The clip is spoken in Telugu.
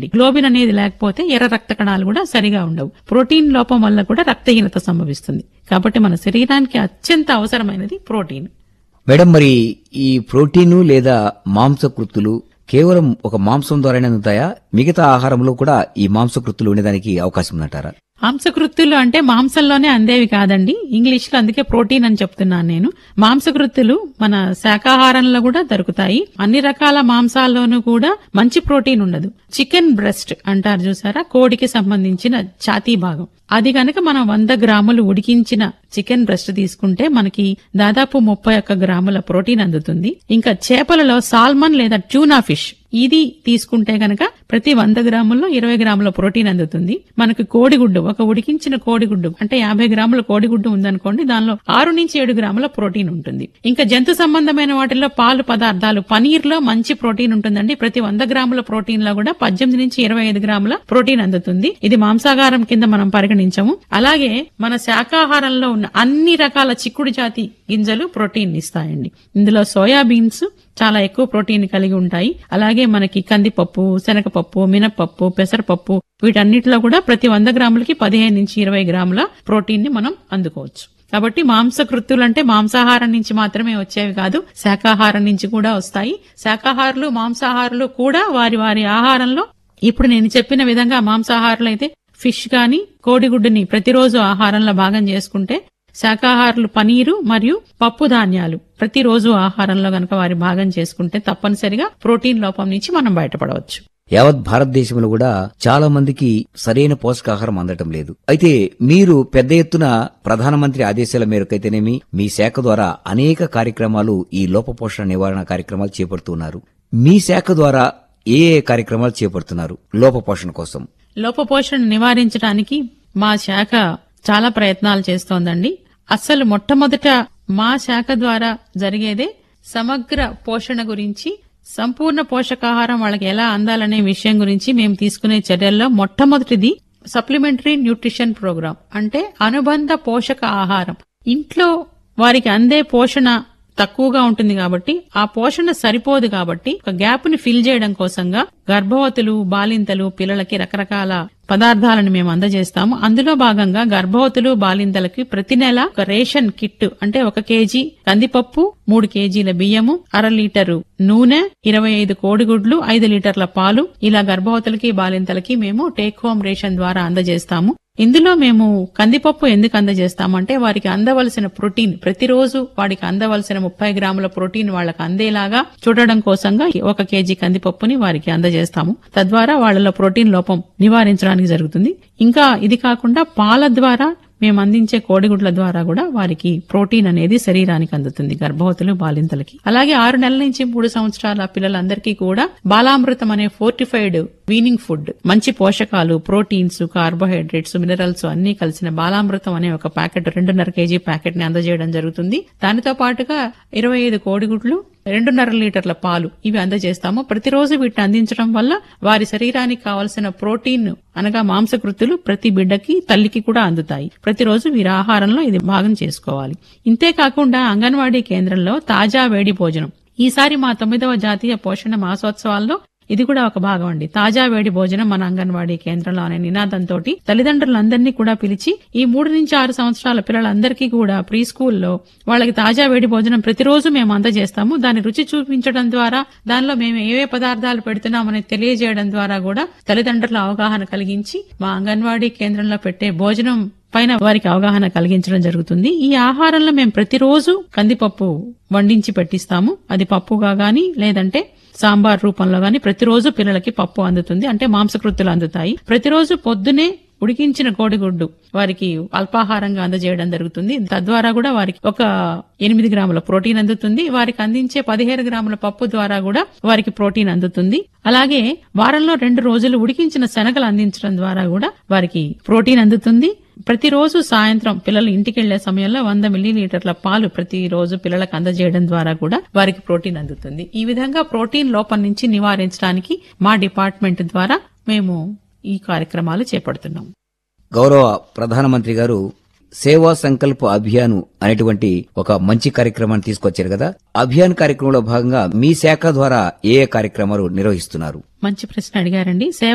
ఉండాలండి గ్లోబిన్ అనేది లేకపోతే ఎర్ర రక్త కణాలు కూడా సరిగా ఉండవు ప్రోటీన్ లోపం వల్ల కూడా రక్తహీనత సంభవిస్తుంది కాబట్టి మన శరీరానికి అత్యంత అవసరమైనది ప్రోటీన్ మేడం మరి ఈ ప్రోటీను లేదా మాంసకృత్తులు కేవలం ఒక మాంసం ద్వారానే అందుతాయా మిగతా ఆహారంలో కూడా ఈ మాంసకృత్తులు ఉండేదానికి అవకాశం ఉందంటారా మాంసకృత్తులు అంటే మాంసంలోనే అందేవి కాదండి ఇంగ్లీష్ లో అందుకే ప్రోటీన్ అని చెప్తున్నాను నేను మాంసకృత్తులు మన శాకాహారంలో కూడా దొరుకుతాయి అన్ని రకాల మాంసాల్లోనూ కూడా మంచి ప్రోటీన్ ఉండదు చికెన్ బ్రెస్ట్ అంటారు చూసారా కోడికి సంబంధించిన ఛాతీ భాగం అది గనక మనం వంద గ్రాములు ఉడికించిన చికెన్ బ్రెస్ట్ తీసుకుంటే మనకి దాదాపు ముప్పై ఒక్క గ్రాముల ప్రోటీన్ అందుతుంది ఇంకా చేపలలో సాల్మన్ లేదా ట్యూనా ఫిష్ ఇది తీసుకుంటే గనక ప్రతి వంద గ్రాముల్లో ఇరవై గ్రాముల ప్రోటీన్ అందుతుంది మనకి కోడిగుడ్డు ఒక ఉడికించిన కోడిగుడ్డు అంటే యాభై గ్రాముల కోడిగుడ్డు ఉందనుకోండి దానిలో ఆరు నుంచి ఏడు గ్రాముల ప్రోటీన్ ఉంటుంది ఇంకా జంతు సంబంధమైన వాటిల్లో పాలు పదార్థాలు పనీర్ లో మంచి ప్రోటీన్ ఉంటుందండి ప్రతి వంద గ్రాముల ప్రోటీన్ లో కూడా పద్దెనిమిది నుంచి ఇరవై ఐదు గ్రాముల ప్రోటీన్ అందుతుంది ఇది మాంసాహారం కింద మనం పరిగణించము అలాగే మన శాకాహారంలో ఉన్న అన్ని రకాల చిక్కుడు జాతి గింజలు ప్రోటీన్ ఇస్తాయండి ఇందులో సోయాబీన్స్ చాలా ఎక్కువ ప్రోటీన్ కలిగి ఉంటాయి అలాగే మనకి కందిపప్పు శనగపప్పు మినపప్పు పెసరపప్పు వీటన్నిటిలో కూడా ప్రతి వంద గ్రాములకి పదిహేను నుంచి ఇరవై గ్రాముల ప్రోటీన్ ని మనం అందుకోవచ్చు కాబట్టి మాంసకృత్తులు అంటే మాంసాహారం నుంచి మాత్రమే వచ్చేవి కాదు శాకాహారం నుంచి కూడా వస్తాయి శాకాహారులు మాంసాహారులు కూడా వారి వారి ఆహారంలో ఇప్పుడు నేను చెప్పిన విధంగా మాంసాహారులు అయితే ఫిష్ గాని కోడిగుడ్డుని ప్రతిరోజు ఆహారంలో భాగం చేసుకుంటే శాకాహారులు పనీరు మరియు పప్పు ధాన్యాలు ప్రతిరోజు ఆహారంలో గనక వారి భాగం చేసుకుంటే తప్పనిసరిగా ప్రోటీన్ లోపం నుంచి మనం బయటపడవచ్చు యావత్ భారతదేశంలో కూడా చాలా మందికి సరైన పోషకాహారం అందటం లేదు అయితే మీరు పెద్ద ఎత్తున ప్రధానమంత్రి ఆదేశాల మేరకైతేనేమి మీ శాఖ ద్వారా అనేక కార్యక్రమాలు ఈ లోపపోషణ నివారణ కార్యక్రమాలు చేపడుతున్నారు మీ శాఖ ద్వారా ఏ ఏ కార్యక్రమాలు చేపడుతున్నారు లోపపోషణ కోసం లోపపోషణ నివారించడానికి మా శాఖ చాలా ప్రయత్నాలు చేస్తోందండి అస్సలు మొట్టమొదట మా శాఖ ద్వారా జరిగేదే సమగ్ర పోషణ గురించి సంపూర్ణ పోషకాహారం వాళ్ళకి ఎలా అందాలనే విషయం గురించి మేము తీసుకునే చర్యల్లో మొట్టమొదటిది సప్లిమెంటరీ న్యూట్రిషన్ ప్రోగ్రామ్ అంటే అనుబంధ పోషక ఆహారం ఇంట్లో వారికి అందే పోషణ తక్కువగా ఉంటుంది కాబట్టి ఆ పోషణ సరిపోదు కాబట్టి ఒక గ్యాప్ ని ఫిల్ చేయడం కోసంగా గర్భవతులు బాలింతలు పిల్లలకి రకరకాల పదార్థాలను మేము అందజేస్తాము అందులో భాగంగా గర్భవతులు బాలింతలకి ప్రతి నెల ఒక రేషన్ కిట్ అంటే ఒక కేజీ కందిపప్పు మూడు కేజీల బియ్యము అర లీటరు నూనె ఇరవై ఐదు కోడిగుడ్లు ఐదు లీటర్ల పాలు ఇలా గర్భవతులకి బాలింతలకి మేము టేక్ హోమ్ రేషన్ ద్వారా అందజేస్తాము ఇందులో మేము కందిపప్పు ఎందుకు అందజేస్తామంటే వారికి అందవలసిన ప్రోటీన్ ప్రతిరోజు వాడికి అందవలసిన ముప్పై గ్రాముల ప్రోటీన్ వాళ్ళకి అందేలాగా చూడడం కోసంగా ఒక కేజీ కందిపప్పుని వారికి అందజేస్తాము తద్వారా వాళ్ళలో ప్రోటీన్ లోపం నివారించడానికి జరుగుతుంది ఇంకా ఇది కాకుండా పాల ద్వారా మేము అందించే కోడిగుడ్ల ద్వారా కూడా వారికి ప్రోటీన్ అనేది శరీరానికి అందుతుంది గర్భవతులు బాలింతలకి అలాగే ఆరు నెలల నుంచి మూడు సంవత్సరాల పిల్లలందరికీ కూడా బాలామృతం అనే ఫోర్టిఫైడ్ వీనింగ్ ఫుడ్ మంచి పోషకాలు ప్రోటీన్స్ కార్బోహైడ్రేట్స్ మినరల్స్ అన్ని కలిసిన బాలామృతం అనే ఒక ప్యాకెట్ రెండున్నర కేజీ ప్యాకెట్ ని అందజేయడం జరుగుతుంది దానితో పాటుగా ఇరవై ఐదు కోడిగుడ్లు రెండున్నర లీటర్ల పాలు ఇవి అందజేస్తాము ప్రతిరోజు వీటిని అందించడం వల్ల వారి శరీరానికి కావలసిన ప్రోటీన్ అనగా మాంసకృతులు ప్రతి బిడ్డకి తల్లికి కూడా అందుతాయి ప్రతిరోజు వీరి ఆహారంలో ఇది భాగం చేసుకోవాలి ఇంతే కాకుండా అంగన్వాడీ కేంద్రంలో తాజా వేడి భోజనం ఈసారి మా తొమ్మిదవ జాతీయ పోషణ మాసోత్సవాల్లో ఇది కూడా ఒక భాగం అండి తాజా వేడి భోజనం మన అంగన్వాడీ కేంద్రంలో అనే నినాదంతో తల్లిదండ్రులందరినీ కూడా పిలిచి ఈ మూడు నుంచి ఆరు సంవత్సరాల పిల్లలందరికీ కూడా ప్రీ స్కూల్లో వాళ్ళకి తాజా వేడి భోజనం ప్రతిరోజు మేము అందజేస్తాము దాని రుచి చూపించడం ద్వారా దానిలో మేము ఏవే పదార్థాలు పెడుతున్నామని తెలియజేయడం ద్వారా కూడా తల్లిదండ్రుల అవగాహన కలిగించి మా అంగన్వాడీ కేంద్రంలో పెట్టే భోజనం పైన వారికి అవగాహన కలిగించడం జరుగుతుంది ఈ ఆహారంలో మేము ప్రతిరోజు కందిపప్పు వండించి పెట్టిస్తాము అది పప్పుగా గాని లేదంటే సాంబార్ రూపంలో గాని ప్రతిరోజు పిల్లలకి పప్పు అందుతుంది అంటే మాంసకృత్తులు అందుతాయి ప్రతిరోజు పొద్దునే ఉడికించిన కోడిగుడ్డు వారికి అల్పాహారంగా అందజేయడం జరుగుతుంది తద్వారా కూడా వారికి ఒక ఎనిమిది గ్రాముల ప్రోటీన్ అందుతుంది వారికి అందించే పదిహేను గ్రాముల పప్పు ద్వారా కూడా వారికి ప్రోటీన్ అందుతుంది అలాగే వారంలో రెండు రోజులు ఉడికించిన శనగలు అందించడం ద్వారా కూడా వారికి ప్రోటీన్ అందుతుంది ప్రతిరోజు సాయంత్రం పిల్లలు ఇంటికి వెళ్లే సమయంలో వంద మిల్లీలీటర్ల పాలు ప్రతిరోజు పిల్లలకు అందజేయడం ద్వారా కూడా వారికి ప్రోటీన్ అందుతుంది ఈ విధంగా ప్రోటీన్ లోపం నుంచి నివారించడానికి మా డిపార్ట్మెంట్ ద్వారా మేము ఈ కార్యక్రమాలు చేపడుతున్నాం గౌరవ ప్రధానమంత్రి గారు సేవా సంకల్ప అభియాన్ అనేటువంటి ఒక మంచి కార్యక్రమాన్ని తీసుకొచ్చారు కదా అభియాన్ కార్యక్రమంలో భాగంగా మీ శాఖ ద్వారా ఏ ఏ కార్యక్రమాలు నిర్వహిస్తున్నారు మంచి ప్రశ్న అడిగారండి సేవ